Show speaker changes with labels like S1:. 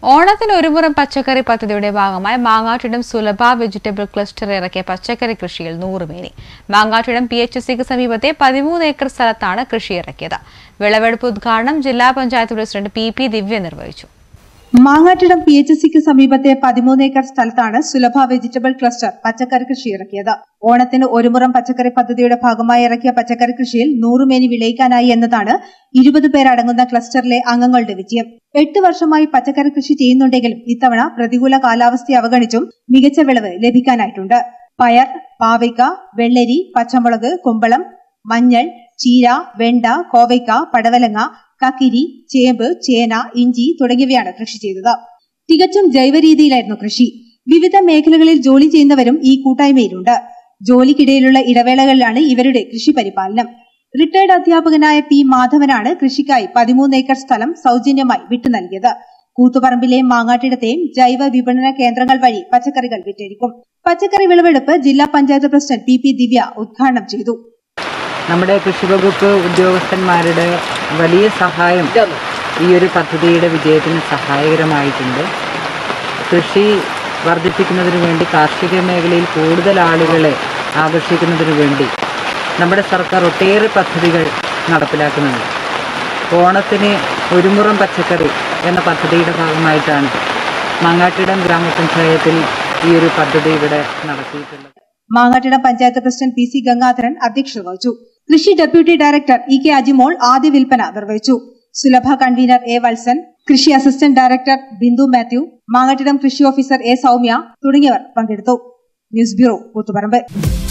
S1: ഓണത്തിന് ഒരുമുറം പച്ചക്കറി പദ്ധതിയുടെ ഭാഗമായി മാങ്ങാട്ടിടം സുലഭ വെജിറ്റബിൾ ക്ലസ്റ്റർ ഇറക്കിയ പച്ചക്കറി കൃഷിയിൽ നൂറുമേനി മാങ്ങാട്ടിടം പി എച്ച് സിക്ക് സമീപത്തെ പതിമൂന്ന് ഏക്കർ സ്ഥലത്താണ് കൃഷി ഇറക്കിയത് വിളവെടുപ്പ് ഉദ്ഘാടനം ജില്ലാ panchayat president P P Divya നിർവഹിച്ചു
S2: മാങ്ങാട്ടിടം പി എച്ച് സിക്ക് സമീപത്തെ പതിമൂന്ന് ഏക്കർ സ്ഥലത്താണ് സുലഭ വെജിറ്റബിൾ ക്ലസ്റ്റർ പച്ചക്കറി കൃഷി ഇറക്കിയത് ഓണത്തിന് ഒരുമുറം പച്ചക്കറി പദ്ധതിയുടെ ഭാഗമായി ഇറക്കിയ പച്ചക്കറി കൃഷിയിൽ നൂറുമേനി വിളയിക്കാനായി എന്നതാണ് ഇരുപത് പേരടങ്ങുന്ന ക്ലസ്റ്ററിലെ അംഗങ്ങളുടെ വിജയം എട്ട് വർഷമായി പച്ചക്കറി കൃഷി ചെയ്യുന്നുണ്ടെങ്കിലും ഇത്തവണ പ്രതികൂല കാലാവസ്ഥയെ അവഗണിച്ചും മികച്ച വിളവ് ലഭിക്കാനായിട്ടുണ്ട് പയർ പാവയ്ക്ക വെള്ളരി പച്ചമുളക് കുമ്പളം മഞ്ഞൾ ചീര വെണ്ട കോവയ്ക്ക പടവലങ്ങ കക്കിരി ചേമ്പ് ചേന ഇഞ്ചി തുടങ്ങിയവയാണ് കൃഷി ചെയ്തത് തികച്ചും ജൈവ രീതിയിലായിരുന്നു കൃഷി വിവിധ മേഖലകളിൽ ജോലി ചെയ്യുന്നവരും ഈ കൂട്ടായ്മയിലുണ്ട് ജോലിക്കിടയിലുള്ള ഇടവേളകളിലാണ് ഇവരുടെ കൃഷി പരിപാലനം റിട്ടയർഡ് അധ്യാപകനായ പി മാധവനാണ് കൃഷിക്കായി പതിമൂന്ന് ഏക്കർ സ്ഥലം സൗജന്യമായി വിട്ടു നൽകിയത് കൂത്തുപറമ്പിലെയും മാങ്ങാട്ടിടത്തെയും ജൈവ വിപണന കേന്ദ്രങ്ങൾ വഴി പച്ചക്കറികൾ വിറ്റഴിക്കും പച്ചക്കറി വിളവെടുപ്പ് ജില്ലാ panchayat president P P Divya ഉദ്ഘാടനം ചെയ്തു
S3: നമ്മുടെ കൃഷിവകുപ്പ് ഉദ്യോഗസ്ഥന്മാരുടെ വലിയ സഹായം ഈ ഒരു പദ്ധതിയുടെ വിജയത്തിന് സഹായകരമായിട്ടുണ്ട് കൃഷി വർദ്ധിപ്പിക്കുന്നതിന് വേണ്ടി കാർഷിക മേഖലയിൽ കൂടുതൽ ആളുകളെ ആകർഷിക്കുന്നതിന് വേണ്ടി നമ്മുടെ സർക്കാർ ഒട്ടേറെ പദ്ധതികൾ നടപ്പിലാക്കുന്നുണ്ട് ഓണത്തിന് ഒരുമുറം പച്ചക്കറി എന്ന പദ്ധതിയുടെ ഭാഗമായിട്ടാണ് മങ്ങാട്ടിടം ഗ്രാമപഞ്ചായത്തിൽ ഈ ഒരു പദ്ധതി ഇവിടെ നടത്തിയിട്ടുള്ളത്
S2: Mangattidam panchayat president P C Gangadharan അധ്യക്ഷത വഹിച്ചു കൃഷി deputy director E K Ajimol ആദ്യ വിൽപ്പന നിർവഹിച്ചു സുലഭ കൺവീനർ എ വത്സൻ കൃഷി അസിസ്റ്റന്റ് ഡയറക്ടർ ബിന്ദു മാത്യു മാങ്ങാട്ടിടം കൃഷി ഓഫീസർ എ സൗമ്യ തുടങ്ങിയവർ പങ്കെടുത്തു ന്യൂസ് ബ്യൂറോ കൂത്തുപറമ്പ്